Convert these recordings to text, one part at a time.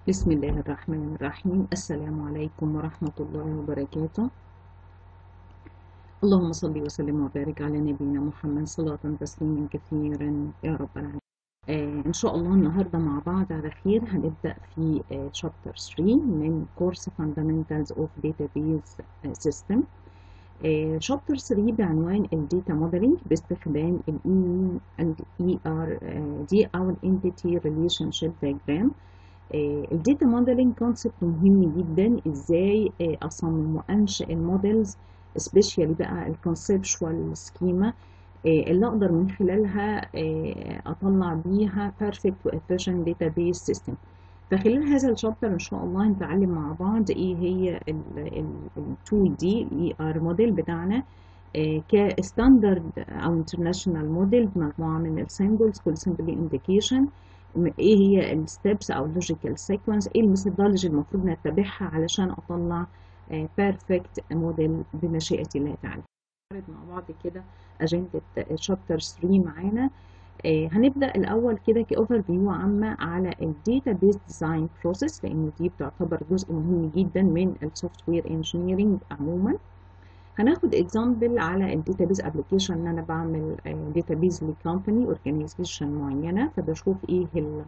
بسم الله الرحمن الرحيم السلام عليكم ورحمة الله وبركاته اللهم صل وسلم وبارك على نبينا محمد صلاة تسليما كثيرا يا رب العالمين آه إن شاء الله النهاردة مع بعض على خير هنبدأ في آه chapter 3 من course fundamentals of database system آه chapter 3 بعنوان ال data modeling باستخدام ال ER دي أو ال entity relationship diagram الداتا موديلنج كونسبت مهم جدا ازاي اصمم وانشئ المودلز سبيشالي بقى الكونسبشوال سكيما اللي اقدر من خلالها اطلع بيها بيرفكت وافيشنت داتابيس سيستم فخلال هذا الشابتر ان شاء الله هنتعلم مع بعض ايه هي ال 2 دي اي ار موديل بتاعنا كستاندرد او انترناشونال موديل بمجموعه من السيمبلز كل سيمبل انديكيشن ايه هي الستبس او اللوجيكال سيكونس ايه الميثودولوجي المفروض نتبعها علشان اطلع بيرفكت موديل بمشيئه الله تعالى مع بعض كده اجنده شابتر 3 معانا آه هنبدا الاول كده كاوفر فيو عامه على الداتا بيز ديزاين بروسيس لان دي بتعتبر جزء مهم جدا من السوفت وير انجينيرنج عموما هناخد اكزامبل على الداتابيز ابلكيشن ان انا بعمل داتابيز لكومباني اورجانيزيشن معينه فبشوف ايه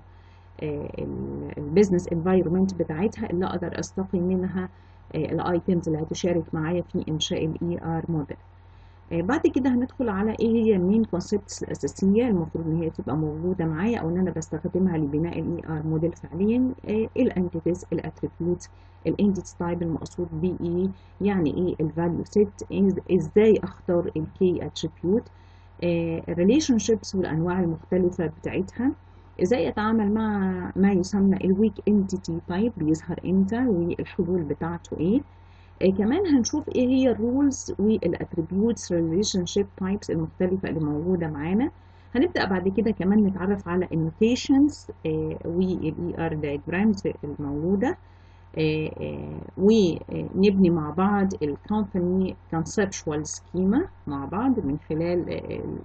البيزنس انفايرمنت بتاعتها اللي اقدر استقي منها الايتمز اللي هتشارك معايا في انشاء الاي ار موديل بعد كده هندخل على ايه هي المين كونسبتس الاساسيه المفروض ان هي تبقى موجوده معايا او ان انا بستخدمها لبناء الاي ار موديل فعليا الانتيتيز الاتريبيوتس الانتيتي تايب المقصود بيه ايه يعني ايه الفاليو سيت ازاي اختار الكي اتريبيوت الريليشن شيبس والانواع المختلفه بتاعتها ازاي اتعامل مع ما يسمى الويك انتيتي تايب بيظهر امتى والحلول بتاعته ايه آه كمان هنشوف ايه هي الرولز والاتريبيوتس ريليشن شيب تايبس المختلفه اللي موجوده معانا هنبدا بعد كده كمان نتعرف على النوتيشنز آه والاي ار دايجرامز الموجوده آه ونبني مع بعض الكومباني كونسبشوال سكيما مع بعض من خلال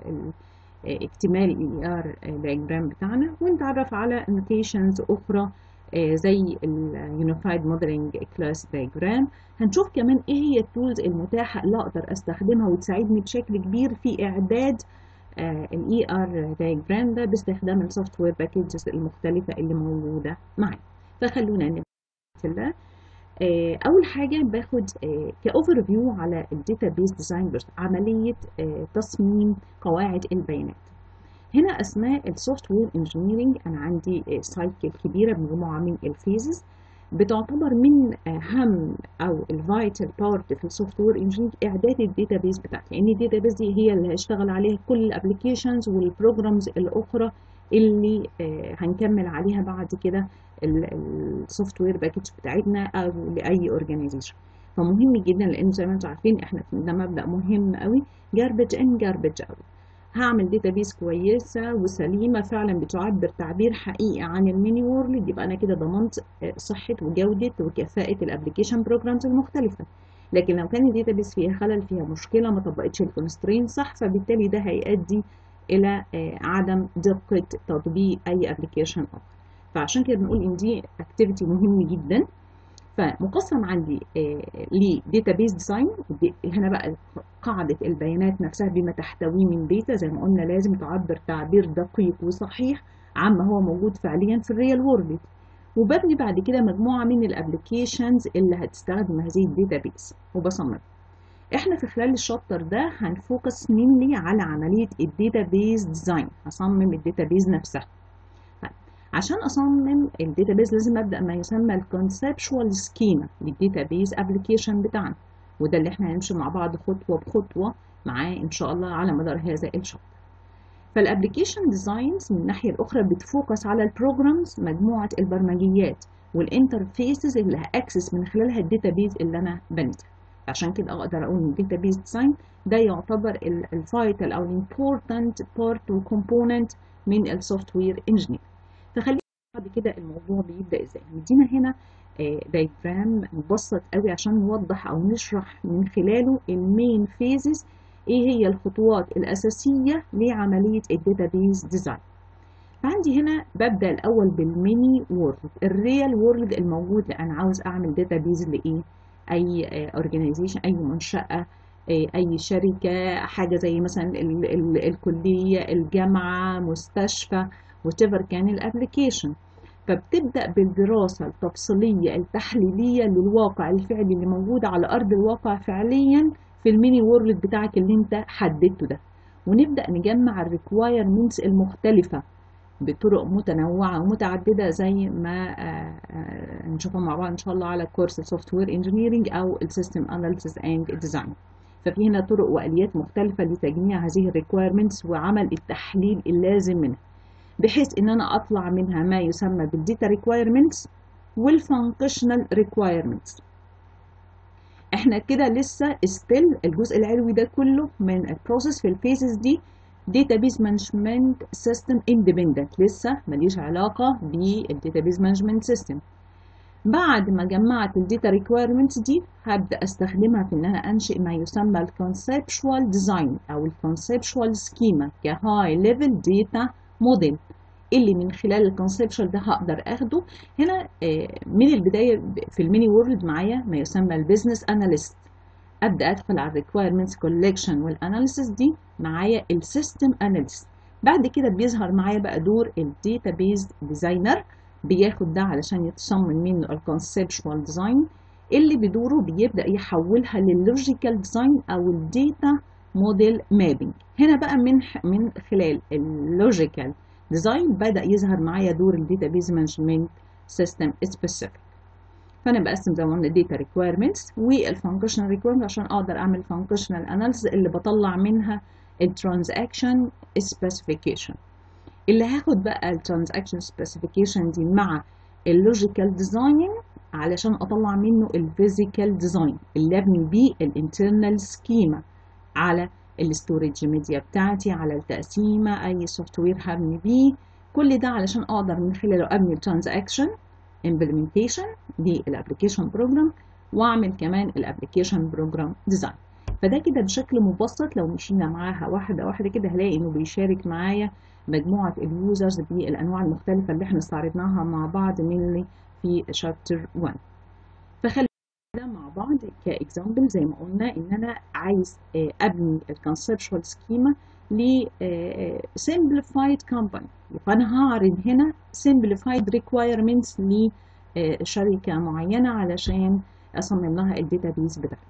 اكتمال الاي ار دايجرام بتاعنا ونتعرف على نوتيشنز اخرى زي اليونيفايد موديلنج كلاس دايجرام هنشوف كمان ايه هي التولز المتاحه اللي اقدر استخدمها وتساعدني بشكل كبير في اعداد الاي ار دايجرام ده باستخدام السوفت وير باكجز المختلفه اللي موجوده معايا فخلونا نبدا الله اول حاجه باخد كاوفر فيو على الداتابيز ديزاين عمليه تصميم قواعد البيانات هنا اثناء السوفت وير انجينيرنج انا عندي سايكل كبيره بمجموعه من الفيزز بتعتبر من اهم او الفايتال بارت في السوفت وير انجينيرنج اعداد الداتابيز بتاعتي لان يعني الداتابيز دي هي اللي هشتغل عليها كل الابلكيشنز والبروجرامز الاخرى اللي هنكمل عليها بعد كده السوفت وير باكج بتاعتنا او لاي اورجانيزيشن فمهم جدا لان زي ما انتم عارفين احنا ده مبدا مهم قوي جاربج ان جاربج اوت هعمل داتابيس كويسه وسليمه فعلا بتعبر تعبير حقيقي عن الميني وورلد يبقى انا كده ضمنت صحه وجوده وكفاءه الابلكيشن بروجرامز المختلفه لكن لو كان الداتابيس فيها خلل فيها مشكله ما طبقتش الكونسترين صح فبالتالي ده هيؤدي الى عدم دقه تطبيق اي ابلكيشن اخر فعشان كده بنقول ان دي اكتيفيتي مهم جدا فمقسم عندي لداتابيز ديزاين هنا بقى قاعدة البيانات نفسها بما تحتويه من داتا زي ما قلنا لازم تعبر تعبير دقيق وصحيح عما هو موجود فعليا في الريال وورلد وببني بعد كده مجموعة من الابلكيشنز اللي هتستخدم هذه الداتابيز وبصمم احنا في خلال الشابتر ده هنفوكس مينلي على عملية الداتابيز ديزاين هصمم الداتابيز نفسها عشان اصمم الداتابيز لازم ابدا ما يسمى الكونسبشوال سكيما للداتابيز ابلكيشن بتاعنا وده اللي احنا هنمشي مع بعض خطوه بخطوه معاه ان شاء الله على مدار هذا الشابتر فالابلكيشن ديزاينز من الناحيه الاخرى بتفوكس على البروجرامز مجموعه البرمجيات والانترفيسز اللي هاكسس من خلالها الداتابيز اللي انا بنيتها عشان كده اقدر اقول ان الداتابيز ديزاين ده يعتبر الفايتال او الامبورتنت بارت وكومبوننت من السوفت وير انجينير فخلينا بعد كده الموضوع بيبدا ازاي مدينا هنا دايجرام مبسط قوي عشان نوضح او نشرح من خلاله المين فيزز ايه هي الخطوات الاساسيه لعمليه الداتابيز ديزاين فعندي هنا ببدأ الأول بالميني وورلد الريال وورلد الموجود أنا عاوز أعمل داتابيز لإيه أي أورجانيزيشن أي منشأة أي شركة حاجة زي مثلا ال ال الكلية الجامعة مستشفى whatever كان الابليكيشن فبتبدأ بالدراسة التفصيلية التحليلية للواقع الفعلي اللي موجود على أرض الواقع فعليا في الميني وورلد بتاعك اللي انت حددته ده ونبدأ نجمع الريكوايرمنتس المختلفة بطرق متنوعة ومتعددة زي ما نشوفها مع بعض إن شاء الله على كورس السوفت وير انجينيرنج أو السيستم اناليسيس اند ديزاين ففي هنا طرق وآليات مختلفة لتجميع هذه الريكوايرمنتس وعمل التحليل اللازم منها بحيث ان انا اطلع منها ما يسمى بالديتا ريكوايرمنتس والفانكشنال ريكوايرمنتس احنا كده لسه ستيل الجزء العلوي ده كله من البروسيس في الفيزز دي database management system independent لسه ماليش علاقة بالdatabase management system بعد ما جمعت الداتا ريكويرمنتس دي هبدأ استخدمها في ان انا انشئ ما يسمى الكونسبشوال ديزاين او الكونسبشوال سكيما كهاي ليفل داتا موديل اللي من خلال الكونسبشوال ده هقدر اخده هنا من البدايه في الميني وورلد معايا ما يسمى البيزنس اناليست ابدا ادخل على الريكويرمنتس كولكشن والاناليسيس دي معايا السيستم اناليست بعد كده بيظهر معايا بقى دور الداتابيز ديزاينر بياخد ده علشان يتصمم منه الكونسبشوال ديزاين اللي بدوره بيبدا يحولها لللوجيكال ديزاين او الداتا موديل مابينج هنا بقى من من خلال اللوجيكال ديزاين بدا يظهر معايا دور الداتابيز مانجمنت سيستم سبيسيفيك فانا بقسم زي ما قلنا داتا ريكويرمنتس والفانكشنال ريكويرمنت عشان اقدر اعمل فانكشنال اناليسيس اللي بطلع منها الترانزاكشن سبيسيفيكيشن اللي هاخد بقى الترانزاكشن سبيسيفيكيشن دي مع اللوجيكال ديزاين علشان اطلع منه الفيزيكال ديزاين اللي ابني بيه الانترنال سكيما على الستورج ميديا بتاعتي على التقسيمه اي سوفت وير هبني بيه كل ده علشان اقدر من خلاله ابني الترانزاكشن implementation للابلكيشن بروجرام واعمل كمان الابلكيشن بروجرام ديزاين فده كده بشكل مبسط لو مشينا معاها واحده واحده كده هلاقي انه بيشارك معايا مجموعه اليوزرز بالانواع المختلفه اللي احنا استعرضناها مع بعض من في شابتر 1 فخلي ده مع بعض كاكزامبل زي ما قلنا ان انا عايز ابني الكونسبشوال سكيما ل simplified company فانا هعرض هنا simplified requirements لشركه معينه علشان اصمم لها الداتابيز بتاعتها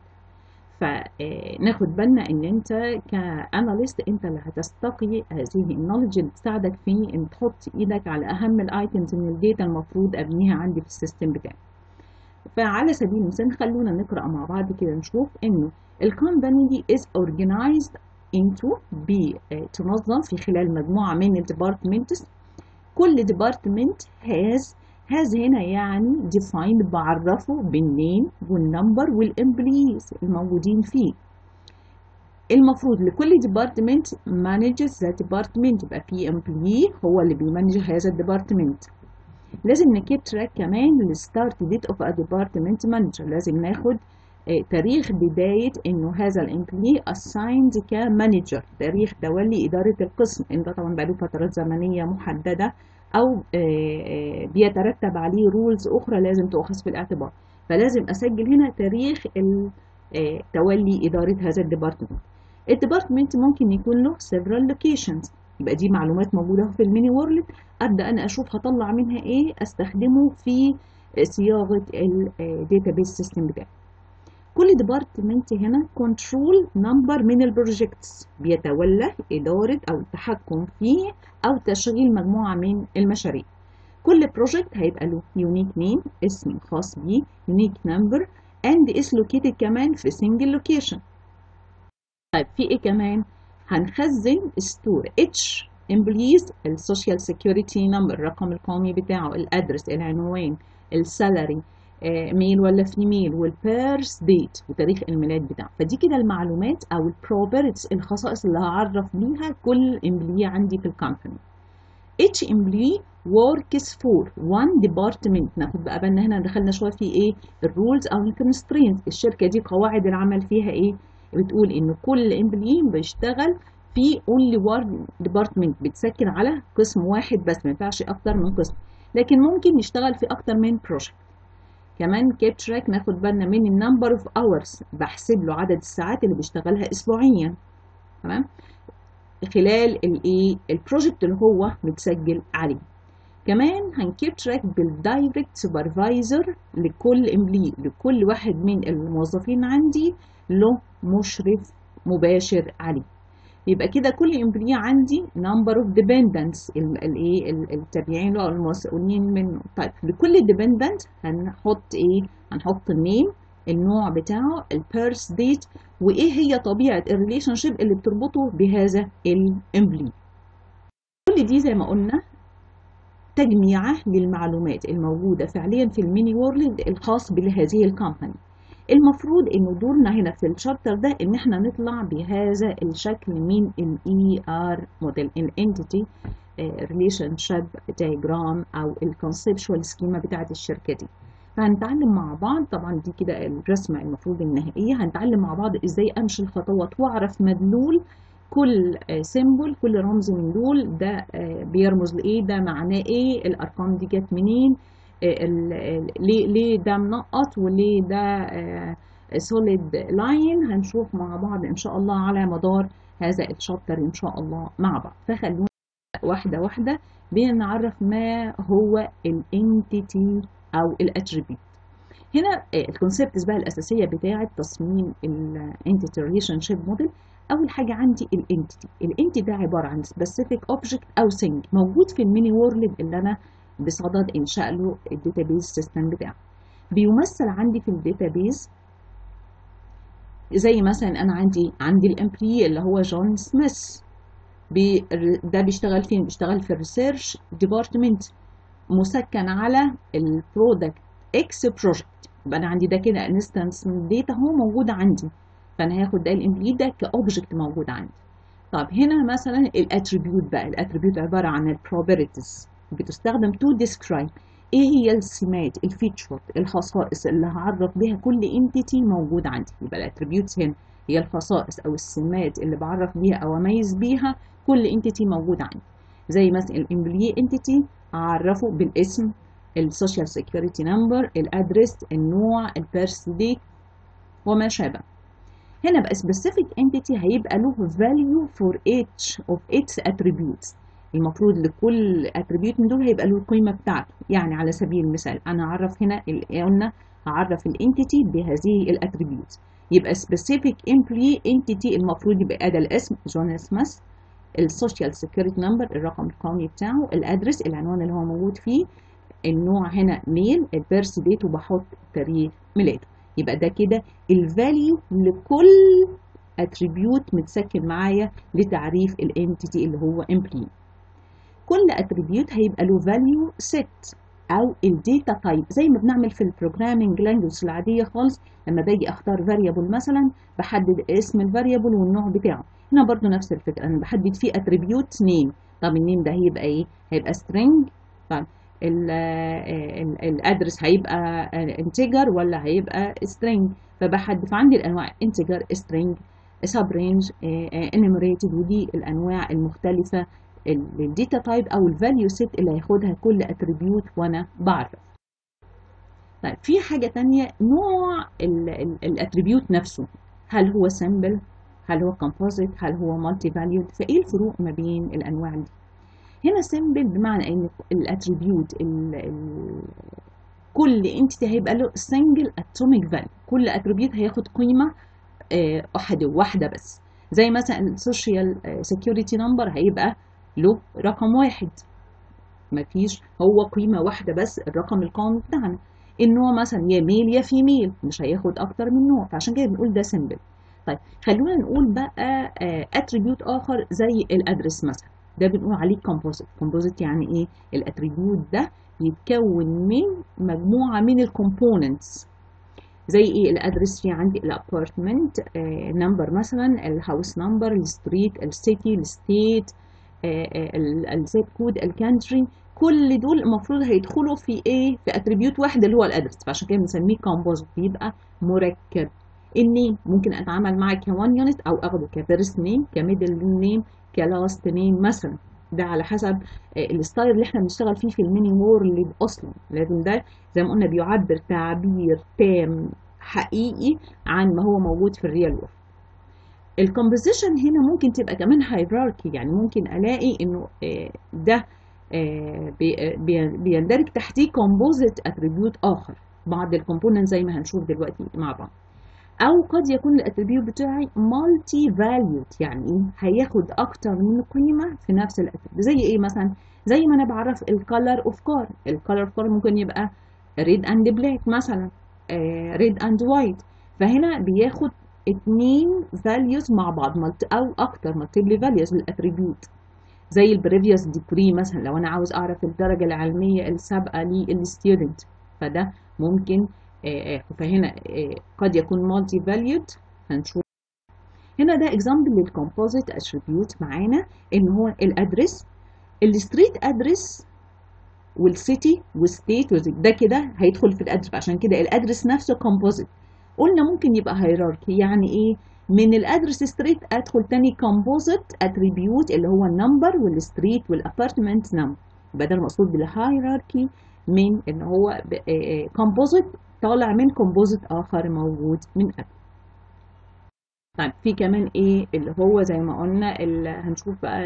فناخد بالنا ان انت كاناليست انت اللي هتستقي هذه النولج اللي تساعدك في ان تحط ايدك على اهم الايتمز من الداتا المفروض ابنيها عندي في السيستم بتاعي فعلى سبيل المثال خلونا نقرا مع بعض كده نشوف انه الكومباني دي is organized into بتنظم في خلال مجموعه من الديبارتمنتس كل ديبارتمنت has has هنا يعني defined بعرفه بالنيم والنمبر والامبليز الموجودين فيه المفروض لكل ديبارتمنت manages ذا ديبارتمنت يبقى في امبلي هو اللي بيمانج هذا الديبارتمنت لازم نكيب تراك كمان للستارت ديت اوف ا ديبارتمنت مانجر لازم ناخد آه تاريخ بداية انه هذا الامبلي assigned كمانجر تاريخ تولي ادارة القسم ان ده طبعا بقاله فترات زمنية محددة او بيترتب عليه رولز اخرى لازم تؤخذ في الاعتبار فلازم اسجل هنا تاريخ تولي اداره هذا الديبارتمنت الديبارتمنت ممكن يكون له several locations يبقى دي معلومات موجوده في الميني وورلد ابدا انا اشوف هطلع منها ايه استخدمه في صياغه الداتابيس سيستم بتاعي كل ديبارتمنت هنا كنترول نمبر من البروجكتس بيتولى إدارة أو التحكم فيه أو تشغيل مجموعة من المشاريع كل بروجكت هيبقى له يونيك نيم اسم خاص بيه يونيك نمبر اند is located كمان في single location طيب في ايه كمان هنخزن ستور اتش employees السوشيال سيكيورتي نمبر الرقم القومي بتاعه الادرس العنوان السالري ميل ولا فيميل والبيرث ديت وتاريخ الميلاد بتاعه فدي كده المعلومات او البروبرتيز الخصائص اللي هعرف بيها كل امبلي عندي في الكومباني each employee works for one department ناخد بقى بالنا هنا دخلنا شويه في ايه الرولز او الكونسترينت الشركه دي قواعد العمل فيها ايه بتقول ان كل امبلي بيشتغل في only one department بتسكن على قسم واحد بس ما ينفعش اكتر من قسم لكن ممكن يشتغل في اكتر من بروجكت كمان كيب تراك ناخد بالنا من النمبر اوف اورز بحسب له عدد الساعات اللي بيشتغلها اسبوعيا تمام خلال الايه البروجكت اللي هو متسجل عليه كمان هنكيب تراك بالدايركت سوبرفايزر لكل امبلي لكل واحد من الموظفين عندي له مشرف مباشر عليه يبقى كده كل امبلي عندي نمبر اوف ديبندنتس الايه التابعين له او المسؤولين منه طيب لكل ديبندنت هنحط ايه هنحط النيم النوع بتاعه البيرث ديت وايه هي طبيعه الريليشن شيب اللي بتربطه بهذا الامبلي كل دي زي ما قلنا تجميعه للمعلومات الموجوده فعليا في الميني وورلد الخاص بهذه الكامباني المفروض ان دورنا هنا في الشابتر ده ان احنا نطلع بهذا الشكل من الاي ار موديل الانتيتي ريليشن شيب دايجرام او الكونسبشوال سكيما بتاعه الشركه دي فهنتعلم مع بعض طبعا دي كده الرسمه المفروض النهائيه هنتعلم مع بعض ازاي امشي الخطوات واعرف مدلول كل سيمبل كل رمز من دول ده بيرمز لايه ده معناه ايه الارقام دي جت منين ليه ليه ده منقط وليه ده سوليد لاين هنشوف مع بعض ان شاء الله على مدار هذا الشابتر ان شاء الله مع بعض فخلونا واحده واحده بنعرف ما هو الانتيتي او الاتريبيوت هنا الكونسبتس بقى الاساسيه بتاعه تصميم الانتيتي ريليشن شيب موديل اول حاجه عندي الانتيتي الانتيتي ده عباره عن سبيسيفيك اوبجكت او ثينج موجود في الميني وورلد اللي انا بصدد انشاء له الداتابيز سيستم بتاعه بيمثل عندي في الداتابيز زي مثلا انا عندي عندي الامبلي اللي هو جون سميث بي ده بيشتغل فين بيشتغل في الريسيرش ديبارتمنت مسكن على البرودكت اكس بروجكت يبقى انا عندي ده كده انستنس من داتا هو موجود عندي فانا هاخد ده الامبلي ده كاوبجكت موجود عندي طب هنا مثلا الاتريبيوت بقى الاتريبيوت عباره عن البروبرتيز بتستخدم تو ديسكرايب ايه هي السمات الفيتشر الخصائص اللي هعرف بيها كل انتيتي موجود عندي يبقى الاتريبيوتس هنا هي الخصائص او السمات اللي بعرف بيها او اميز بيها كل انتيتي موجود عندي زي مثلا الامبلي انتيتي اعرفه بالاسم السوشيال سيكيورتي نمبر الادرس النوع البيرث ديت وما شابه هنا بقى specific entity هيبقى له value for each of its attributes المفروض لكل اتريبيوت من دول هيبقى له القيمه بتاعته يعني على سبيل المثال انا اعرف هنا قلنا هعرف الانتيتي بهذه الاتريبيوت يبقى specific employee entity المفروض يبقى ده الاسم جون سميث السوشيال سيكيورتي نمبر الرقم القومي بتاعه الادرس العنوان اللي هو موجود فيه النوع هنا ميل البيرث ديت وبحط تاريخ ميلاده يبقى ده كده الفاليو لكل اتريبيوت متسكن معايا لتعريف الانتيتي اللي هو employee كل اتريبيوت هيبقى له فاليو set او الداتا تايب زي ما بنعمل في البروجرامينج لانجوج العاديه خالص لما باجي اختار فاريبل مثلا بحدد اسم الفاريبل والنوع بتاعه هنا برضو نفس الفكره انا بحدد فيه اتريبيوت نيم طب النيم ده هيبقى ايه هيبقى string طيب الادرس هيبقى انتجر ولا هيبقى string فبحدد فعندي الانواع انتجر string sub range enumerated ودي الانواع المختلفه الداتا تايب او الفاليو سيت اللي هياخدها كل اتريبيوت وانا بعرف طيب في حاجه تانية نوع الاتريبيوت نفسه هل هو سمبل هل هو كومبوزيت هل هو مالتي فاليود فايه الفروق ما بين الانواع دي هنا سمبل بمعنى ان الاتريبيوت كل انتيتي هيبقى له سنجل اتوميك فاليو كل اتريبيوت هياخد قيمه واحده واحده بس زي مثلا السوشيال سيكيورتي نمبر هيبقى له رقم واحد مفيش هو قيمة واحدة بس الرقم القومي بتاعنا النوع مثلا يا ميل يا فيميل مش هياخد أكتر من نوع فعشان كده بنقول ده سيمبل طيب خلونا نقول بقى اتريبيوت آخر زي الأدرس مثلا ده بنقول عليه كومبوزيت كومبوزيت يعني إيه الاتريبيوت ده يتكون من مجموعة من الكومبوننتس زي ايه الادرس في عندي الابارتمنت نمبر مثلا الهاوس نمبر الستريت السيتي الستيت الزيب كود الكانتري كل دول المفروض هيدخلوا في ايه في اتريبيوت واحد اللي هو الادرس فعشان كده بنسميه كومبوزيت يبقى مركب النيم ممكن اتعامل معاه كوان يونت او اخده كفيرست نيم كميدل نيم كلاست نيم مثلا ده على حسب الستايل اللي احنا بنشتغل فيه في الميني وورلد اصلا لازم ده زي ما قلنا بيعبر تعبير تام حقيقي عن ما هو موجود في الريال وورلد الكومبوزيشن هنا ممكن تبقى كمان هيراركي يعني ممكن الاقي انه ده بيندرج تحتيه كومبوزيت اتريبيوت اخر بعض الكومبوننت زي ما هنشوف دلوقتي مع بعض او قد يكون الاتريبيوت بتاعي مالتي فاليود يعني هياخد اكتر من قيمه في نفس الاتريبيوت زي ايه مثلا زي ما انا بعرف الكالر اوف كار الكالر اوف كار ممكن يبقى ريد اند بلاك مثلا ريد اند وايت فهنا بياخد اتنين values مع بعض او اكتر multiple values للاتريبيوت زي البريفيوس ديجري مثلا لو انا عاوز اعرف الدرجه العلميه السابقه للستودنت فده ممكن فهنا قد يكون مالتي فاليود هنشوف هنا ده اكزامبل للكومبوزيت اتريبيوت معانا ان هو الادرس الستريت ادرس والسيتي والستيت ده كده هيدخل في الادرس عشان كده الادرس نفسه كومبوزيت قلنا ممكن يبقى هيراركي يعني ايه من الادرس ستريت ادخل تاني كومبوزيت اتريبيوت اللي هو النمبر والستريت والابارتمنت نمبر يبقى ده المقصود بالهيراركي من ان هو كومبوزيت طالع من كومبوزيت اخر موجود من قبل طيب في كمان ايه اللي هو زي ما قلنا هنشوف بقى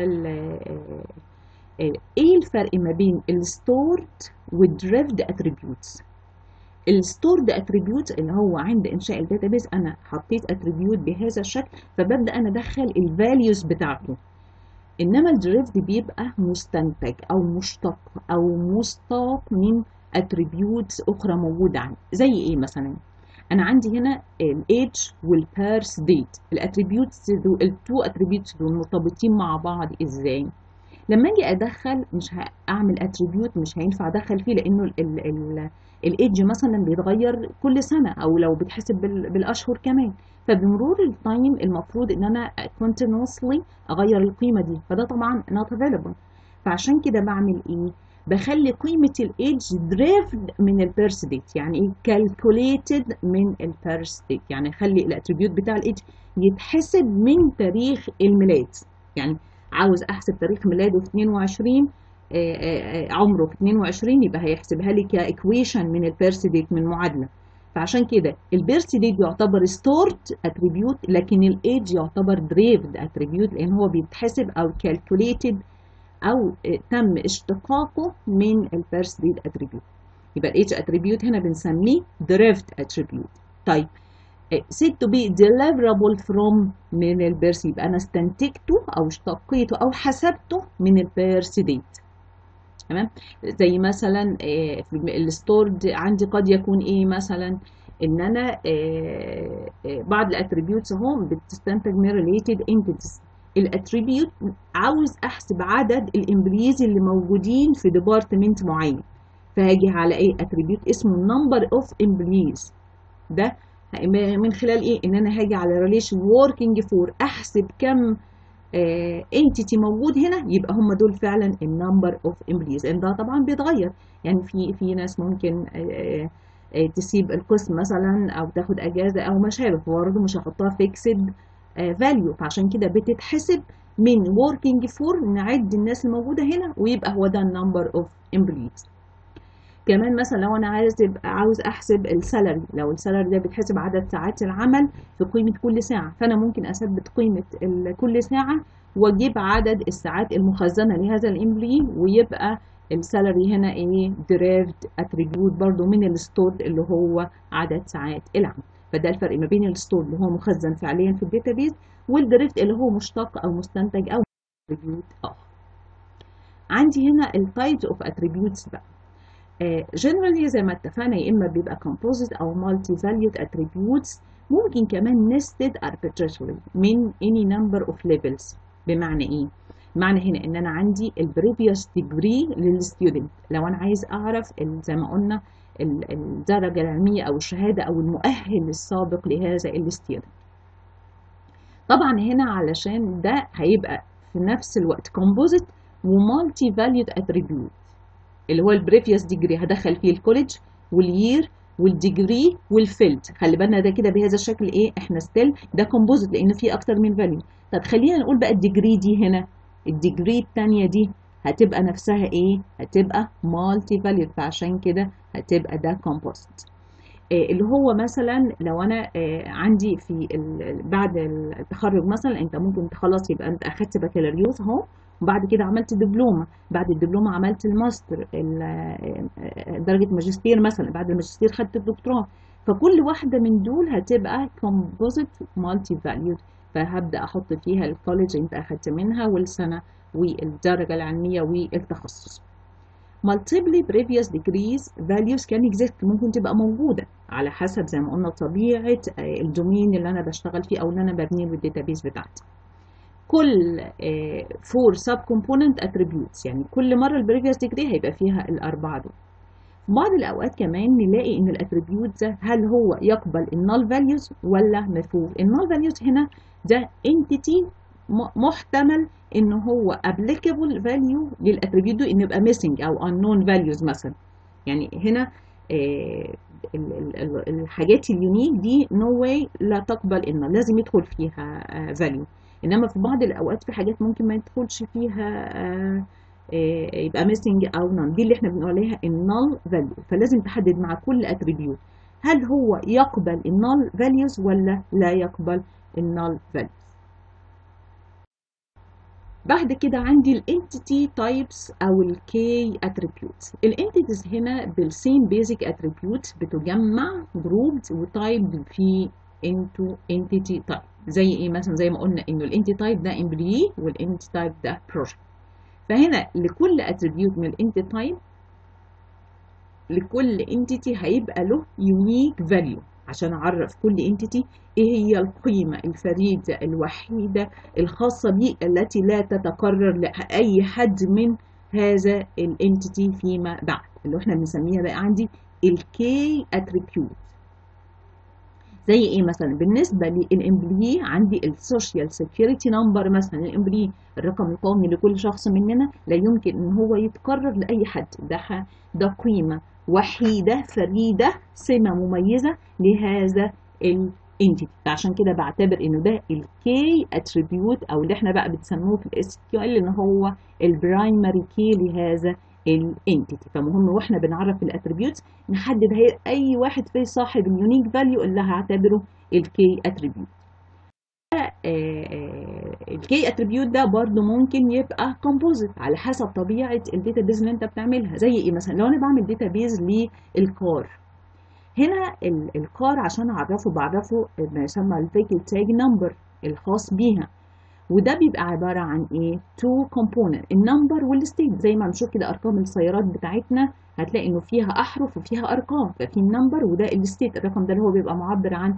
ايه الفرق ما بين الستورد والدريفد اتريبيوتس الستورد اتريبيوت اللي هو عند انشاء الداتابيز انا حطيت اتريبيوت بهذا الشكل فببدا انا ادخل الفاليوز بتاعته انما الدريفد بيبقى مستنتج او مشتق او مستاق من اتريبيوتس اخرى موجوده عندي زي ايه مثلا انا عندي هنا الايدج والبيرث ديت الاتريبيوتس دول التو اتريبيوتس دول مرتبطين مع بعض ازاي لما اجي ادخل مش هعمل اتريبيوت مش هينفع ادخل فيه لانه الايدج مثلا بيتغير كل سنه او لو بتحسب بالاشهر كمان فبمرور التايم المفروض ان انا continuously اغير القيمه دي فده طبعا not available فعشان كده بعمل ايه بخلي قيمة الايدج دريفد من البيرث ديت يعني ايه calculated من البيرث ديت يعني خلي الاتريبيوت بتاع الايدج يتحسب من تاريخ الميلاد يعني عاوز احسب تاريخ ميلاده في 22 آآ آآ عمره في 22 يبقى هيحسبها لي كايكويشن من البيرث ديت من معادله فعشان كده البيرث ديت يعتبر ستورد اتريبيوت لكن الايدج يعتبر دريفد اتريبيوت لان هو بيتحسب او كالكوليتد او تم اشتقاقه من البيرث ديت اتريبيوت يبقى الايدج اتريبيوت هنا بنسميه دريفد اتريبيوت طيب said to be deliverable from من البيرث يبقى انا استنتجته او اشتقيته او حسبته من البيرث ديت تمام زي مثلا في الستورد عندي قد يكون ايه مثلا ان انا بعض الاتريبيوتس اهو بتستنتج من related entities الاتريبيوت عاوز احسب عدد الامبليز اللي موجودين في ديبارتمنت معين فهاجي على ايه اتريبيوت اسمه number of employees ده من خلال ايه ان انا هاجي على relation working for احسب كم انتيتي موجود هنا يبقى هم دول فعلا النمبر اوف امبليز ان ده طبعا بيتغير يعني في في ناس ممكن آآ آآ تسيب القسم مثلا او تاخد اجازه او ما شابه برضه مش هحطها فيكسد فاليو فعشان كده بتتحسب من working for نعد الناس الموجوده هنا ويبقى هو ده النمبر اوف امبليز كمان مثلا لو انا عايز عاوز احسب السالري لو السالري ده بيتحسب عدد ساعات العمل في قيمه كل ساعه فانا ممكن اثبت قيمه كل ساعه واجيب عدد الساعات المخزنه لهذا الامبلي ويبقى السالري هنا ايه دريفد اتريبيوت برضو من الستورد اللي هو عدد ساعات العمل فده الفرق ما بين الستورد اللي هو مخزن فعليا في الداتابيز والدريفد اللي هو مشتق او مستنتج او اتريبيوت اخر عندي هنا التايبس اوف اتريبيوتس بقى جنرالي زي ما اتفقنا يا اما بيبقى composite او multi valued attributes ممكن كمان nested arbitrarily من any number of levels بمعنى ايه؟ معنى هنا ان انا عندي البريفيوس ديجري للستودنت لو انا عايز اعرف زي ما قلنا الدرجه العلميه او الشهاده او المؤهل السابق لهذا الستودنت طبعا هنا علشان ده هيبقى في نفس الوقت composite ومالتي valued attribute اللي هو البريفيوس ديجري هدخل فيه الكوليدج واليير والديجري والفيلد خلي بالنا ده كده بهذا الشكل ايه احنا ستيل ده كومبوزيت لان فيه اكتر من فاليو طب خلينا نقول بقى الديجري دي هنا الديجري الثانيه دي هتبقى نفسها ايه هتبقى مالتي فاليو فعشان كده هتبقى ده كومبوزيت إيه اللي هو مثلا لو انا إيه عندي في بعد التخرج مثلا انت ممكن خلاص يبقى انت اخدت بكالوريوس اهو وبعد كده عملت دبلومه بعد الدبلومه عملت الماستر درجه ماجستير مثلا بعد الماجستير خدت الدكتوراه فكل واحده من دول هتبقى كومبوزيت مالتي فاليود فهبدا احط فيها الكوليدج انت اخدت منها والسنه والدرجه العلميه والتخصص multiply previous degrees values can exist ممكن تبقى موجودة على حسب زي ما قلنا طبيعة الدومين اللي أنا بشتغل فيه أو اللي أنا ببنيه بالداتابيس بتاعتي كل فور سب كومبوننت اتريبيوتس يعني كل مره البريفيوس ديجري هيبقى فيها الاربعه دول بعض الاوقات كمان نلاقي ان الاتريبيوت ده هل هو يقبل النال فاليوز ولا مفهوم النال فاليوز هنا ده انتيتي محتمل ان هو applicable value للاتريبيوت ده انه يبقى missing او unknown values مثلا يعني هنا الحاجات اليونيك دي no way لا تقبل ان لازم يدخل فيها value انما في بعض الاوقات في حاجات ممكن ما يدخلش فيها آآ آآ يبقى ميسنج او نون دي اللي احنا بنقول عليها النال فاليو فلازم تحدد مع كل اتريبيوت هل هو يقبل النال فاليوز ولا لا يقبل النال فاليوز بعد كده عندي الانتيتي تايبس او الكي اتريبيوتس الانتيتيز هنا بالسيم بيزك اتريبيوت بتجمع جروبد وتايب في انتو انتيتي تايب زي ايه مثلا زي ما قلنا انه الانتي تايب ده امبلوي والانتي تايب ده بروجكت فهنا لكل اتريبيوت من الانتي تايب لكل انتيتي هيبقى له يونيك فاليو عشان اعرف كل انتيتي ايه هي القيمه الفريده الوحيده الخاصه بيه التي لا تتكرر لاي حد من هذا الانتيتي فيما بعد اللي احنا بنسميها بقى عندي الكي اتريبيوت زي ايه مثلا بالنسبه للامبلوي عندي السوشيال سيكيورتي نمبر مثلا الامبلوي الرقم القومي لكل شخص مننا لا يمكن ان هو يتكرر لاي حد ده ده قيمه وحيده فريده سمه مميزه لهذا الانتيتي عشان كده بعتبر انه ده الكي اتريبيوت او اللي احنا بقى بنسموه في الاس كيو ال ان هو البرايمري كي لهذا الانتيتي فمهم واحنا بنعرف الاتريبيوتس نحدد هي اي واحد فيه صاحب اليونيك فاليو اللي هعتبره الكي اتريبيوت الكي اتريبيوت ده برضو ممكن يبقى كومبوزيت على حسب طبيعه الداتابيز اللي انت بتعملها زي ايه مثلا لو انا بعمل داتابيز للكار هنا الكار عشان اعرفه بعرفه ما يسمى الفيكل تاج نمبر الخاص بيها وده بيبقى عبارة عن ايه تو كومبوننت النمبر والستيت زي ما بنشوف كده ارقام السيارات بتاعتنا هتلاقي انه فيها احرف وفيها ارقام ففي النمبر وده الستيت الرقم ده اللي هو بيبقى معبر عن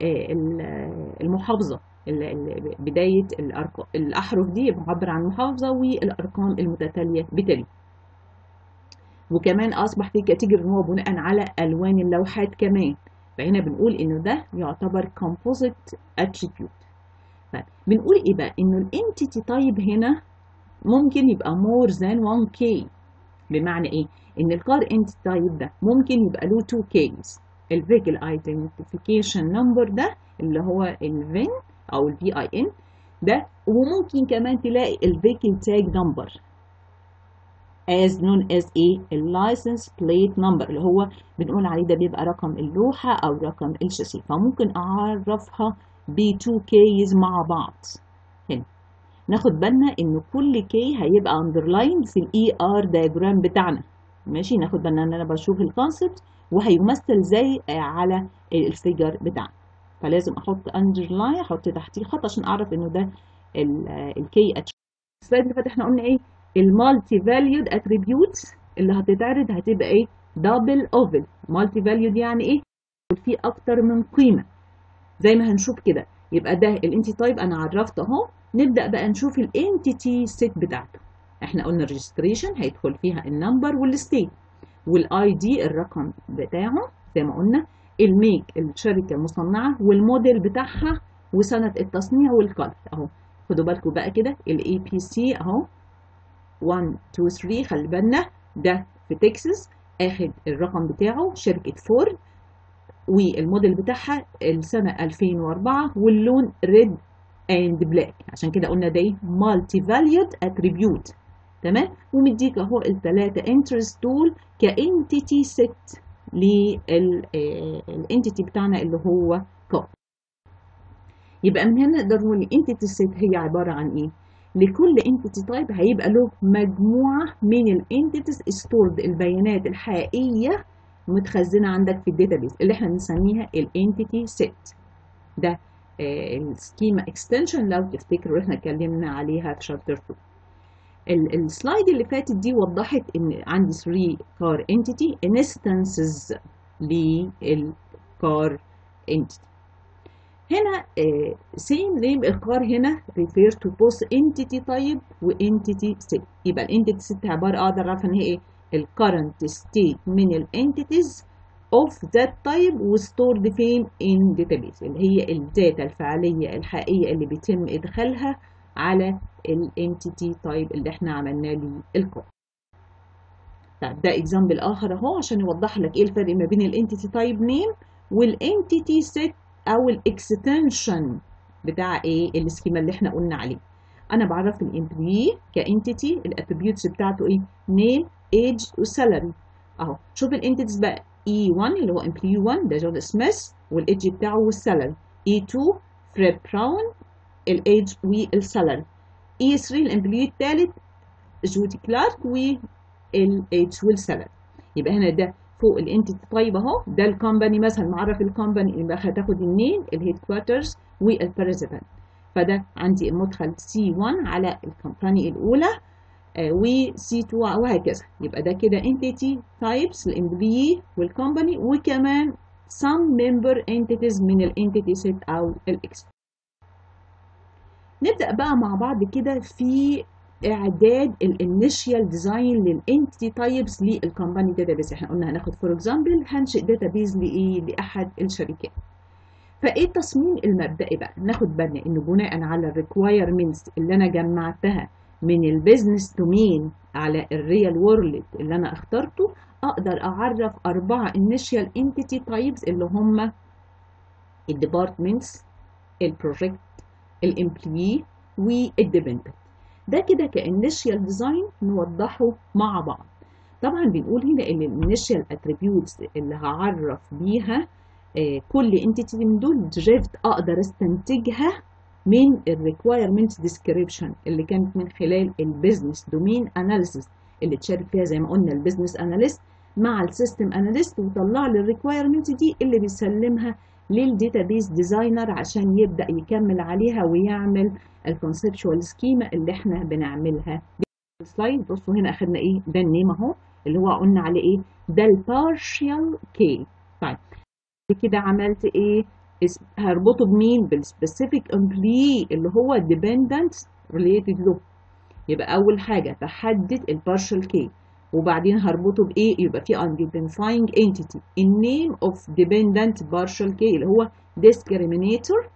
المحافظة بداية الأرقام الأحرف دي معبر عن المحافظة والأرقام المتتالية بتالي وكمان أصبح في كاتيجوري إن هو بناء على ألوان اللوحات كمان فهنا بنقول إنه ده يعتبر composite attribute بنقول ايه بقى انه الانتيتي تايب هنا ممكن يبقى more than 1k بمعنى ايه ان الكار انتيتي تايب ده ممكن يبقى له 2 كيز الفيكل ايدنتيفيكيشن نمبر ده اللي هو الفين او الفي اي ان ده وممكن كمان تلاقي الفيكل تاج نمبر as known as a license plate number اللي هو بنقول عليه ده بيبقى رقم اللوحة أو رقم الشاسيه فممكن أعرفها ب 2 كيز مع بعض هنا ناخد بالنا ان كل كي هيبقى underlined في الاي ار diagram بتاعنا ماشي ناخد بالنا ان انا بشوف الكونسبت وهيمثل زي على الفيجر بتاعنا فلازم احط underline احط تحتيه خط عشان اعرف انه ده الكي السلايد اللي فات احنا قلنا ايه المالتي فاليود اتريبيوتس اللي هتتعرض هتبقى ايه دبل اوفل مالتي فاليود يعني ايه في اكتر من قيمه زي ما هنشوف كده يبقى ده الانتي تايب انا عرفت اهو نبدا بقى نشوف الانتيتي سيت بتاعته احنا قلنا الريجستريشن هيدخل فيها النمبر والستيت والاي دي الرقم بتاعه زي ما قلنا الميك الشركه المصنعه والموديل بتاعها وسنه التصنيع والكالر اهو خدوا بالكم بقى كده الاي بي سي اهو 1 2 3 خلي بالنا ده في تكساس اخد الرقم بتاعه شركه فورد والموديل بتاعها السنة 2004 واللون ريد اند بلاك عشان كده قلنا ده مالتي فاليود اتريبيوت تمام ومديك اهو الثلاثه انترست دول كانتيتي ست للانتيتي بتاعنا اللي هو كار يبقى من هنا نقدر نقول الانتيتي ست هي عباره عن ايه لكل انتيتي تايب هيبقى له مجموعه من الانتيتيز ستورد البيانات الحقيقيه متخزنه عندك في الداتابيس اللي احنا بنسميها الانتيتي ست ده السكيما اكستنشن لو تفتكروا احنا اتكلمنا عليها في شابتر 2 السلايد اللي فاتت دي وضحت ان عندي 3 كار انتيتي انستنسز للكار انتيتي هنا سيم نيم الكار هنا ريفير تو بوث انتيتي تايب وانتيتي ست يبقى الانتيتي ست عباره اقدر اعرف ان هي ايه الكرنت ستيت من الانتيتيز of that type وstored فين in database اللي هي الداتا الفعلية الحقيقية اللي بيتم إدخالها على الانتيتي تايب اللي احنا عملنا له الكود طيب ده اكزامبل آخر أهو عشان يوضح لك إيه الفرق ما بين الانتيتي تايب نيم والانتيتي سيت أو الاكستنشن بتاع إيه السكيما اللي احنا قلنا عليه أنا بعرف الامبلوي كانتيتي الاتريبيوتس بتاعته إيه نيم ايج وسالري أهو شوف الانتيتيز بقى E1 اللي هو employee 1 ده جون سميث والايدج بتاعه والسالري E2 فريد براون الايدج والسالري E3 الامبلوي الثالث جودي كلارك والايدج والسالري يبقى هنا ده فوق الانتيتي طيب اهو ده الكومباني مثلا معرف الكومباني يبقى هتاخد النيم الهيد كوارترز والبريزيدنت فده عندي المدخل C1 على الكومباني الاولى و C2 وهكذا يبقى ده كده entity types الامبلوي والكومباني وكمان some member entities من الانتيتي set او الاكس نبدأ بقى مع بعض كده في اعداد الانيشال ديزاين للانتيتي تايبس للكومباني داتابيس احنا قلنا هناخد فور اكزامبل هنشئ داتابيس لايه لاحد الشركات فايه التصميم المبدئي بقى ناخد بالنا انه بناء على الريكوايرمنتس اللي انا جمعتها من البيزنس دومين على الريال وورلد اللي انا اخترته اقدر اعرف اربعه انيشال انتيتي تايبس اللي هم الديبارتمنتس البروجكت الامبلوي والديبندنت ده كده كانيشال ديزاين نوضحه مع بعض طبعا بنقول هنا ان الانيشال اتريبيوتس اللي هعرف بيها آه كل انتيتي من دول دريفت اقدر استنتجها من الريكوايرمنت ديسكريبشن اللي كانت من خلال البيزنس دومين اناليسيس اللي تشارك فيها زي ما قلنا البيزنس اناليست مع السيستم اناليست وطلع لي الريكوايرمنت دي اللي بيسلمها للداتابيس ديزاينر عشان يبدا يكمل عليها ويعمل الكونسبشوال سكيما اللي احنا بنعملها السلايد بصوا هنا اخدنا ايه ده النيم اهو اللي هو قلنا عليه ايه ده البارشال كي طيب كده عملت ايه هربطه بمين بالسبيسيفيك امبلي اللي هو ديبندنت ريليتد له يبقى اول حاجه بحدد البارشال كي وبعدين هربطه بايه يبقى في identifying entity النيم اوف dependent partial k اللي هو discriminator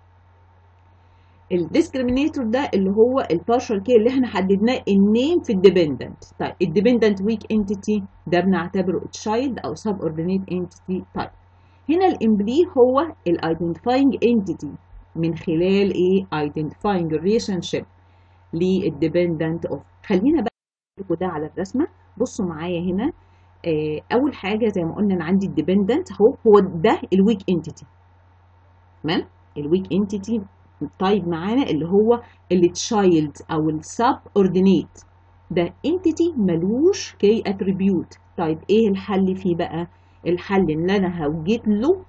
الديسكريمينيتور ده اللي هو البارشال كي اللي احنا حددناه النيم في الديبندنت طيب الديبندنت ويك انتيتي ده بنعتبره تشايلد او سب اوردينيت انتيتي طيب هنا الامبلي هو الايدنتيفاينج انتيتي من خلال ايه ايدنتيفاينج ريليشن شيب للديبندنت اوف خلينا بقى ده على الرسمه بصوا معايا هنا آه اول حاجه زي ما قلنا انا عندي الديبندنت اهو هو ده الويك انتيتي تمام الويك انتيتي طيب معانا اللي هو التشايلد او السب اوردينيت ده انتيتي ملوش كي اتريبيوت طيب ايه الحل فيه بقى الحل ان انا هوجد له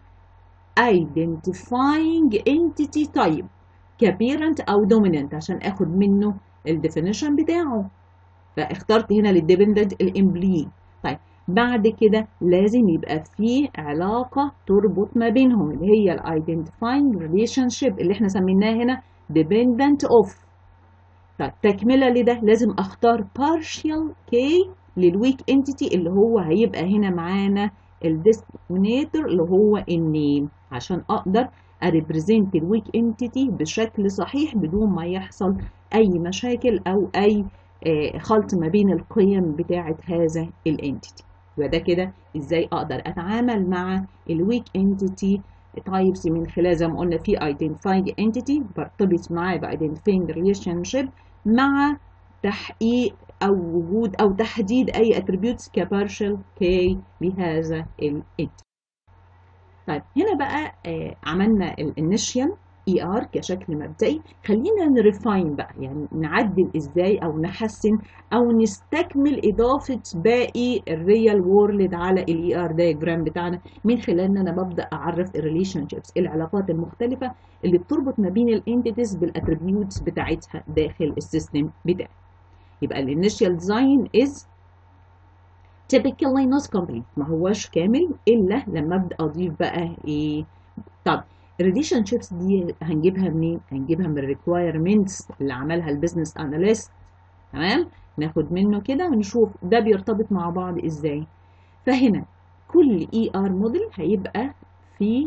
identifying entity type كبيرنت او دوميننت عشان اخد منه الديفينيشن بتاعه فاخترت هنا للديبندنت الامبلي طيب بعد كده لازم يبقى في علاقة تربط ما بينهم اللي هي الايدنتيفاينج ريليشن شيب اللي احنا سميناه هنا dependent of طيب تكملة لده لازم اختار partial k للويك entity اللي هو هيبقى هنا معانا الديسكريمينيتور اللي هو النيم عشان اقدر اريبريزنت الويك انتيتي بشكل صحيح بدون ما يحصل اي مشاكل او اي خلط ما بين القيم بتاعه هذا الانتيتي يبقى ده كده ازاي اقدر اتعامل مع الويك انتيتي تايبس من خلال زي ما قلنا في identifying entity برتبط معاه ب identifying relationship مع تحقيق او وجود او تحديد اي attributes كبارشل كي بهذا الانتيتي طيب هنا بقى آه عملنا الانيشال اي ار كشكل مبدئي خلينا نريفاين بقى يعني نعدل ازاي او نحسن او نستكمل اضافه باقي الريال وورلد على الاي ار دايجرام بتاعنا من خلال ان انا ببدا اعرف الريليشن شيبس العلاقات المختلفه اللي بتربط ما بين الانتيتيز بالاتريبيوتس بتاعتها داخل السيستم بتاعي يبقى الانيشال ديزاين از typically not complete ما هوش كامل الا لما ابدا اضيف بقى ايه طب الريليشن شيبس دي هنجيبها منين؟ هنجيبها من الريكوايرمنتس اللي عملها البيزنس اناليست تمام؟ ناخد منه كده ونشوف ده بيرتبط مع بعض ازاي. فهنا كل اي ار موديل هيبقى في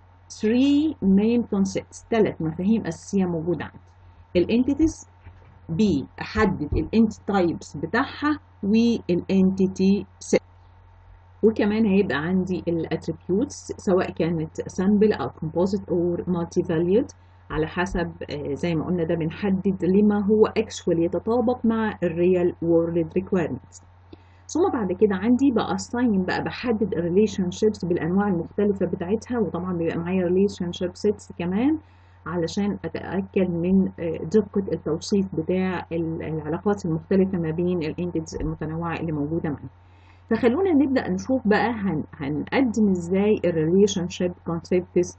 3 main concepts ثلاث مفاهيم اساسيه موجوده عندي. الانتيتيز بي احدد الانتي تايبس بتاعها والانتيتي سيت وكمان هيبقى عندي الاتريبيوتس سواء كانت سامبل او كومبوزيت او مالتي فاليود على حسب زي ما قلنا ده بنحدد لما هو اكشوال يتطابق مع الريال وورلد ريكويرمنتس ثم بعد كده عندي بقى assign بقى بحدد الريليشن شيبس بالانواع المختلفه بتاعتها وطبعا بيبقى معايا ريليشن شيب سيتس كمان علشان اتاكد من دقه التوصيف بتاع العلاقات المختلفه ما بين الانتيتيز المتنوعه اللي موجوده معايا فخلونا نبدا نشوف بقى هن هنقدم ازاي الريليشن شيب كونسبتس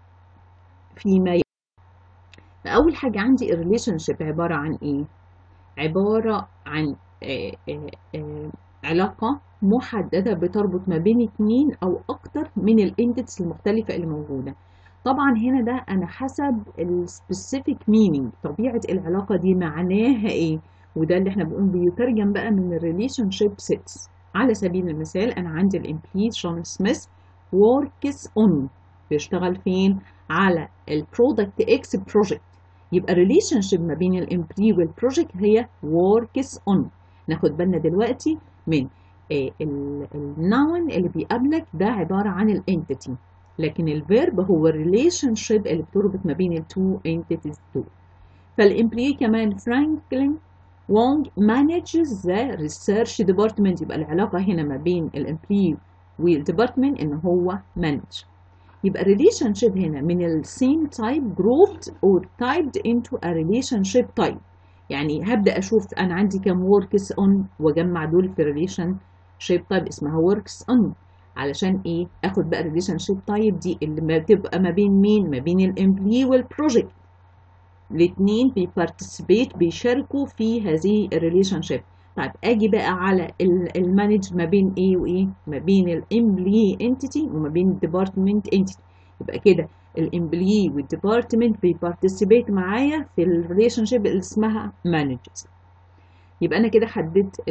فيما ي... اول حاجه عندي الريليشن شيب عباره عن ايه عباره عن آآ آآ علاقه محدده بتربط ما بين اتنين او اكتر من الانتيتس المختلفه اللي موجوده طبعا هنا ده انا حسب السبيسيفيك مينينج طبيعه العلاقه دي معناها ايه وده اللي احنا بنقول بيترجم بقى من الريليشن شيب سيتس على سبيل المثال انا عندي الامبلي شون سميث works on بيشتغل فين على البرودكت اكس بروجكت يبقى الريليشن شيب ما بين الامبلي والبروجكت هي works on ناخد بالنا دلوقتي من النون اللي بيقابلك ده عباره عن الانتيتي لكن الفيرب هو الريليشن شيب اللي بتربط ما بين التو انتيتيز دول فالامبلي كمان فرانكلين وونج manages the research department يبقى العلاقة هنا ما بين الامبلي والديبارتمنت ان هو manage يبقى relationship هنا من ال same type grouped or typed into a relationship type يعني هبدأ أشوف أنا عندي كم works on وأجمع دول في relationship type اسمها works on علشان إيه آخد بقى relationship type دي اللي بتبقى ما بين مين ما بين الامبلي والبروجكت الاثنين بيبارتيسيبيت بيشاركوا في هذه الريليشن شيب طيب اجي بقى على المانج ما بين ايه وايه ما بين الامبلي انتيتي وما بين الديبارتمنت انتيتي يبقى كده الامبلي والديبارتمنت بيبارتيسيبيت معايا في الريليشن شيب اللي اسمها مانجز يبقى انا كده حددت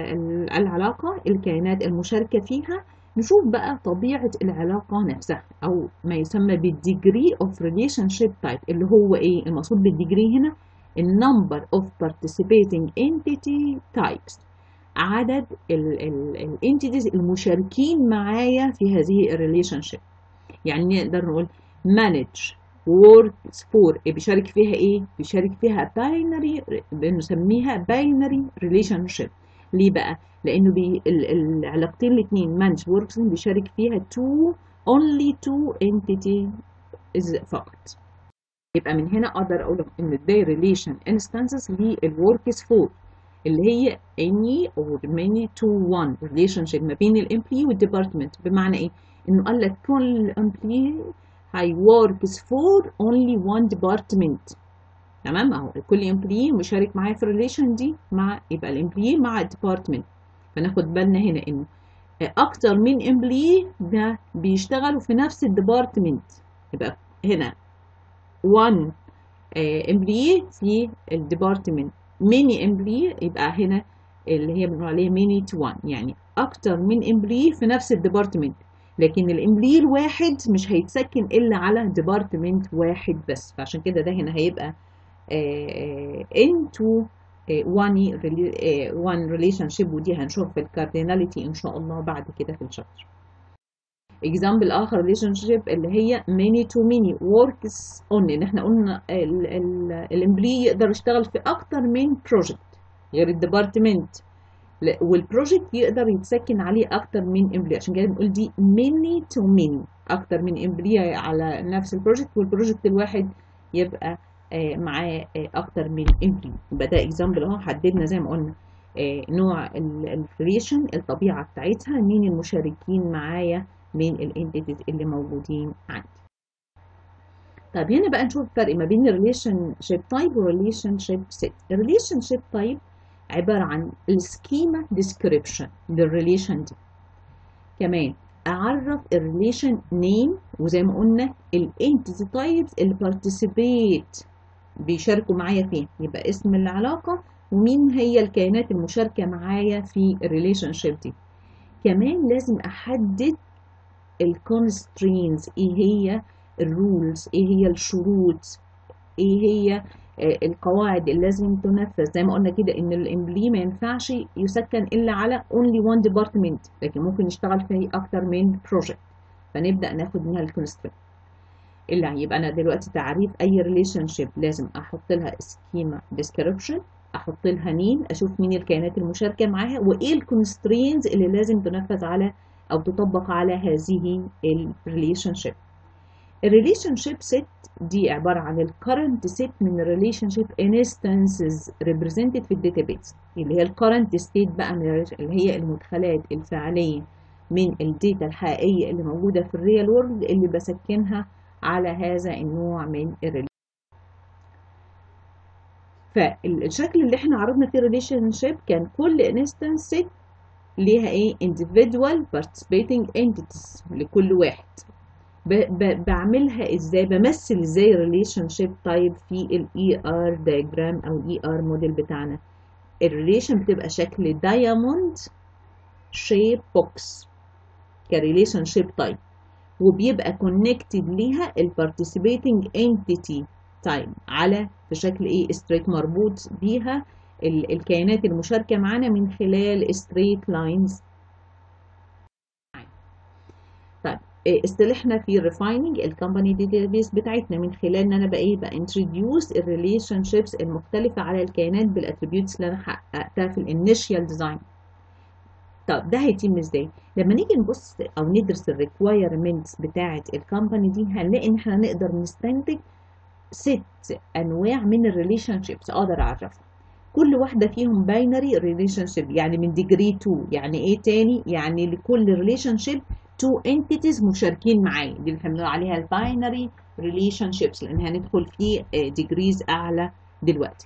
العلاقه الكائنات المشاركه فيها نشوف بقى طبيعة العلاقة نفسها أو ما يسمى بالديجري اوف ريليشن شيب تايب اللي هو إيه؟ المقصود بالديجري هنا النمبر اوف participating entity types عدد الانتيتيز المشاركين معايا في هذه الريليشن شيب يعني نقدر نقول manage works for بيشارك فيها ايه؟ بيشارك فيها binary بنسميها binary relationship ليه بقى؟ لانه بي العلاقتين الاثنين مانج وركسون بيشارك فيها two only two entities فقط يبقى من هنا اقدر اقول ان ده relation instances للوركس فور اللي هي any or many to one relationship ما بين الامبلي والديبارتمنت بمعنى ايه؟ انه قال لك كل امبلي هي works for only one department تمام اهو كل امبلي مشارك معايا في الريليشن دي مع يبقى الامبلي مع الديبارتمنت فناخد بالنا هنا انه اكتر من امبلي ده بيشتغلوا في نفس الديبارتمنت يبقى هنا 1 امبلي في الديبارتمنت ميني امبلي يبقى هنا اللي هي بنقول عليها ميني تو 1 يعني اكتر من امبلي في نفس الديبارتمنت لكن الامبلي الواحد مش هيتسكن الا على ديبارتمنت واحد بس فعشان كده ده هنا هيبقى into وان وان ريليشن شيب ودي هنشوف في الكارديناليتي ان شاء الله بعد كده في الشابتر اكزامبل اخر ريليشن شيب اللي هي ميني تو ميني وركس اون ان احنا قلنا الامبلي يقدر يشتغل في اكتر من بروجكت غير الديبارتمنت والبروجكت يقدر يتسكن عليه اكتر من امبلي عشان كده بنقول دي ميني تو ميني اكتر من امبلي على نفس البروجكت والبروجكت الواحد يبقى معاه اكتر من امبلي يبقى ده اكزامبل اهو حددنا زي ما قلنا نوع الريليشن الطبيعه بتاعتها مين المشاركين معايا من الانتيتيز اللي موجودين عندي طب هنا بقى نشوف الفرق ما بين الريليشن شيب تايب والريليشن شيب سيت الريليشن شيب تايب عبارة عن السكيما ديسكريبشن للريليشن دي كمان اعرف الريليشن نيم وزي ما قلنا الانتيتي تايبس اللي بارتيسيبيت بيشاركوا معايا فيه يبقى اسم العلاقة ومين هي الكائنات المشاركة معايا في الريليشن شيب دي كمان لازم احدد الكونسترينز ايه هي الرولز ايه هي الشروط ايه هي القواعد اللي لازم تنفذ زي ما قلنا كده ان الامبلي ما ينفعش يسكن الا على only one department لكن ممكن يشتغل في اكتر من project فنبدا ناخد منها الكونسترين اللي يبقى انا دلوقتي تعريف اي ريليشن شيب لازم احط لها سكيما ديسكريبشن احط لها نيم اشوف مين الكائنات المشاركه معاها وايه الكونسترينز اللي لازم تنفذ على او تطبق على هذه الريليشن شيب الريليشن شيب سيت دي عبارة عن الكرنت سيت من الريليشن شيب انستنسز ريبريزنتد في الداتابيس اللي هي الكرنت ستيت بقى من اللي هي المدخلات الفعلية من الداتا الحقيقية اللي موجودة في الريال وورلد اللي بسكنها على هذا النوع من الريليشن فالشكل اللي احنا عرضنا فيه الريليشن شيب كان كل انستنس سيت ليها ايه individual participating entities لكل واحد ب ب بعملها ازاي بمثل ازاي الريليشن شيب تايب في الاي ار دايجرام او الاي ار موديل بتاعنا الريليشن بتبقى شكل دايموند شيب بوكس كريليشن شيب تايب وبيبقى كونكتد ليها البارتيسيبيتنج انتيتي تايب على في شكل ايه ستريت مربوط بيها الكائنات المشاركه معانا من خلال ستريت لاينز طيب اصطلحنا في ريفايننج الكومباني داتابيس بتاعتنا من خلال ان انا بقى ايه بانتروديوس الريليشن شيبس المختلفه على الكائنات بالاتريبيوتس اللي انا حققتها في الانيشال ديزاين طب ده هيتم ازاي لما نيجي نبص او ندرس الريكوايرمنتس بتاعه الكومباني دي هنلاقي ان احنا نقدر نستنتج ست انواع من الريليشن شيبس اقدر اعرفها كل واحده فيهم باينري ريليشن شيب يعني من ديجري 2 يعني ايه تاني يعني لكل ريليشن شيب تو انتيتيز مشاركين معايا دي اللي احنا بنقول عليها الباينري ريليشن شيبس لان هندخل في ديجريز اعلى دلوقتي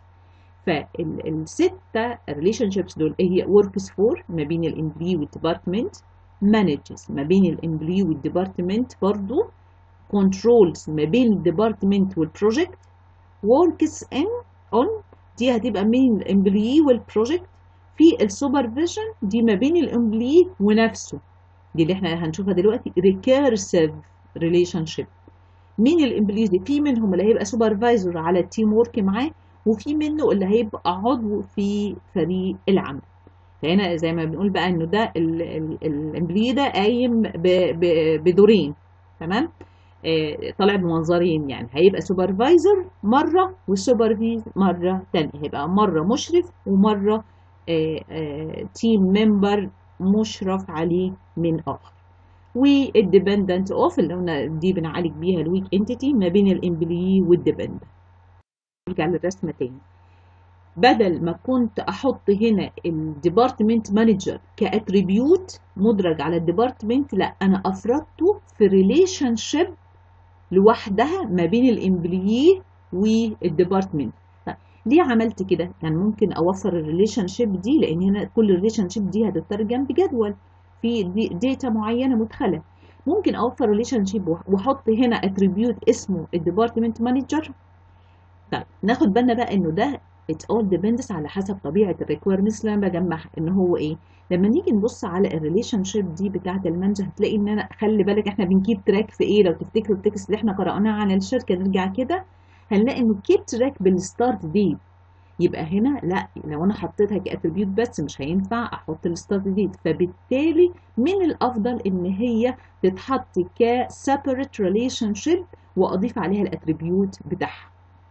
فالستة ريليشن شيبس دول هي وركس فور ما بين الامبلي والديبارتمنت مانجز ما بين الامبلي والديبارتمنت برضو كنترولز ما بين الديبارتمنت والبروجكت وركس ان اون دي هتبقى من الامبلي والبروجكت في السوبرفيجن دي ما بين الامبلي ونفسه دي اللي احنا هنشوفها دلوقتي recursive relationship مين الامبليز دي في منهم اللي هيبقى سوبرفايزر على التيم ورك معاه وفي منه اللي هيبقى عضو في فريق العمل فهنا زي ما بنقول بقى انه ده الامبلي ده قايم بدورين تمام آه طالع بمنظرين يعني هيبقى سوبرفايزر مره والسوبرفيز مره تانية هيبقى مره مشرف ومره آه آه تيم ممبر مشرف عليه من اخر والديبندنت اوف اللي قلنا دي بنعالج بيها الويك انتيتي ما بين الامبلي والديبندنت نرجع للرسمه تاني بدل ما كنت احط هنا الديبارتمنت مانجر كاتريبيوت مدرج على الديبارتمنت لا انا افردته في ريليشن شيب لوحدها ما بين الامبليي والديبارتمنت ليه عملت كده؟ كان ممكن اوفر الريليشن شيب دي لان هنا كل الريليشن شيب دي هتترجم بجدول في داتا معينه مدخله ممكن اوفر ريليشن شيب واحط هنا اتريبيوت اسمه الديبارتمنت مانجر طيب ناخد بالنا بقى انه ده it all depends على حسب طبيعه الريكويرمنتس اللي انا بجمعها ان هو ايه لما نيجي نبص على الريليشن شيب دي بتاعه المانجر هتلاقي ان انا خلي بالك احنا بنكيب تراك في ايه لو تفتكروا التكست اللي احنا قراناه عن الشركه نرجع كده هنلاقي انه كيب تراك بالستارت ديت يبقى هنا لا لو انا حطيتها كاتريبيوت بس مش هينفع احط الستارت ديت فبالتالي من الافضل ان هي تتحط كسيبريت ريليشن شيب واضيف عليها الاتريبيوت بتاعها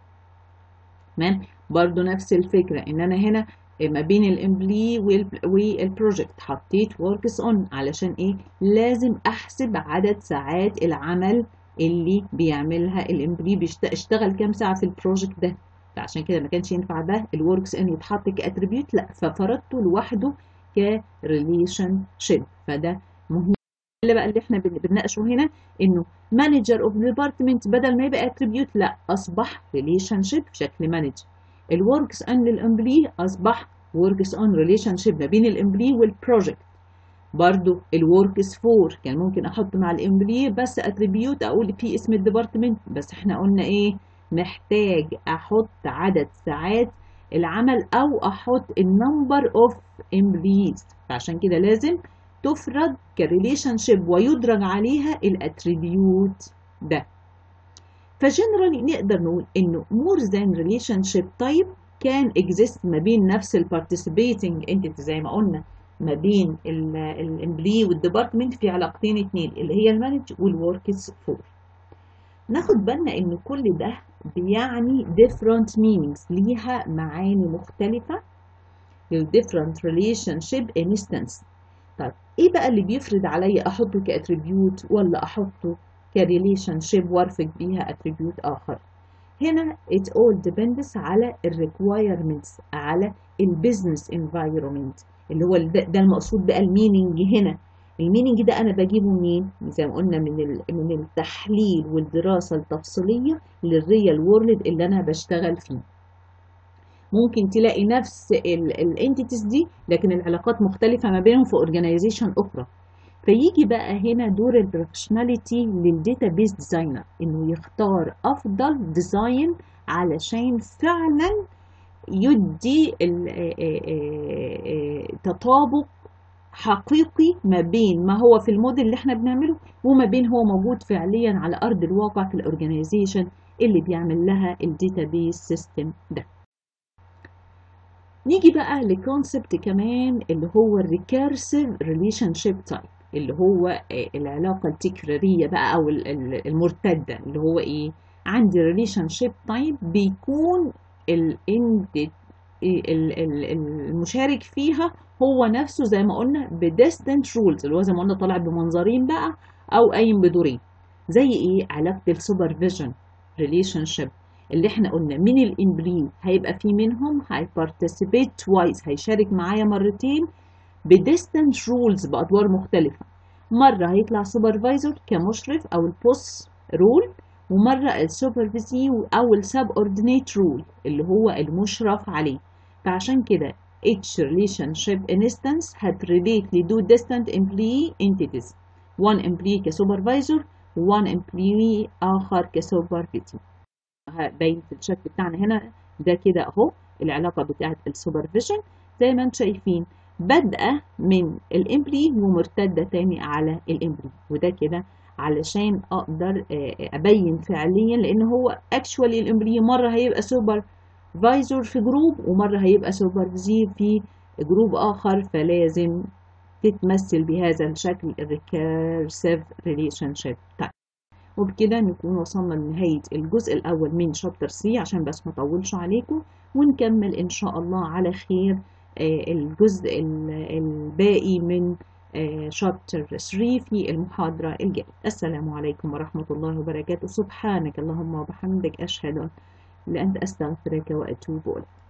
تمام برضو نفس الفكره ان انا هنا ما بين الامبلي والبروجكت حطيت وركس اون علشان ايه لازم احسب عدد ساعات العمل اللي بيعملها الامبلي بيشتغل كام ساعه في البروجكت ده عشان كده ما كانش ينفع ده الوركس ان يتحط كاتريبيوت لا ففرضته لوحده كريليشن شيب فده مهم اللي بقى اللي احنا بنناقشه هنا انه مانجر اوف ديبارتمنت بدل ما يبقى اتريبيوت لا اصبح ريليشن شيب بشكل مانجر الوركس ان للامبلي اصبح وركس اون ريليشن شيب ما بين الامبلي والبروجكت برضو الوركس فور كان ممكن احط مع الامبلي بس اتريبيوت اقول في اسم الديبارتمنت بس احنا قلنا ايه محتاج احط عدد ساعات العمل او احط النمبر اوف امبليز فعشان كده لازم تفرض كريليشن شيب ويدرج عليها الاتريبيوت ده فجنرالي نقدر نقول انه more than relationship type كان exist ما بين نفس ال participating entity زي ما قلنا ما بين الامبلي والديبارتمنت في علاقتين اتنين اللي هي المانج والوركس فور ناخد بالنا ان كل ده بيعني different meanings ليها معاني مختلفة لل different relationship instance طيب ايه بقى اللي بيفرض عليا احطه كاتريبيوت ولا احطه كريليشن شيب وارفق بيها اتريبيوت اخر هنا it all depends على الريكوايرمنتس على البيزنس انفايرمنت اللي هو ده, ده المقصود بقى الميننج هنا الميننج ده انا بجيبه منين زي ما قلنا من من التحليل والدراسه التفصيليه للريال وورلد اللي انا بشتغل فيه ممكن تلاقي نفس الانتيتيز دي لكن العلاقات مختلفه ما بينهم في اورجانيزيشن اخرى فيجي بقى هنا دور البروفيشناليتي للداتا بيز ديزاينر انه يختار افضل ديزاين علشان فعلا يدي تطابق حقيقي ما بين ما هو في الموديل اللي احنا بنعمله وما بين هو موجود فعليا على ارض الواقع في الاورجانيزيشن اللي بيعمل لها الداتابيس سيستم ده نيجي بقى لكونسبت كمان اللي هو الريكيرسيف ريليشن شيب تايب اللي هو العلاقة التكرارية بقى أو المرتدة اللي هو إيه؟ عندي ريليشن شيب تايب بيكون المشارك فيها هو نفسه زي ما قلنا بديستنت رولز اللي هو زي ما قلنا طالع بمنظرين بقى أو قايم بدورين زي إيه؟ علاقة السوبرفيجن ريليشن شيب اللي احنا قلنا من الامبلي هيبقى في منهم هيبارتيسيبيت توايس هيشارك معايا مرتين بديستنت رولز بادوار مختلفه مره هيطلع سوبرفايزر كمشرف او البوس رول ومره السوبرفيزي او السب اوردينيت رول اللي هو المشرف عليه فعشان كده each relationship instance هتريليت لدو distant employee entities one employee كسوبرفايزر one employee اخر كسوبرفيزي باين في الشكل بتاعنا هنا ده كده اهو العلاقه بتاعه السوبرفيجن زي ما انتم شايفين بادئه من الامبلي ومرتده تاني على الامبلي وده كده علشان اقدر ابين فعليا لان هو اكشوالي الامبلي مره هيبقى سوبر فايزر في جروب ومره هيبقى سوبرفيزير في جروب اخر فلازم تتمثل بهذا الشكل الريكيرسيف ريليشن شيب طيب وبكده نكون وصلنا لنهاية الجزء الأول من شابتر 3 عشان بس ما اطولش عليكم ونكمل إن شاء الله على خير الجزء الباقي من شابتر 3 في المحاضرة الجاية السلام عليكم ورحمة الله وبركاته سبحانك اللهم وبحمدك أشهد أن لا أنت أستغفرك وأتوب إليك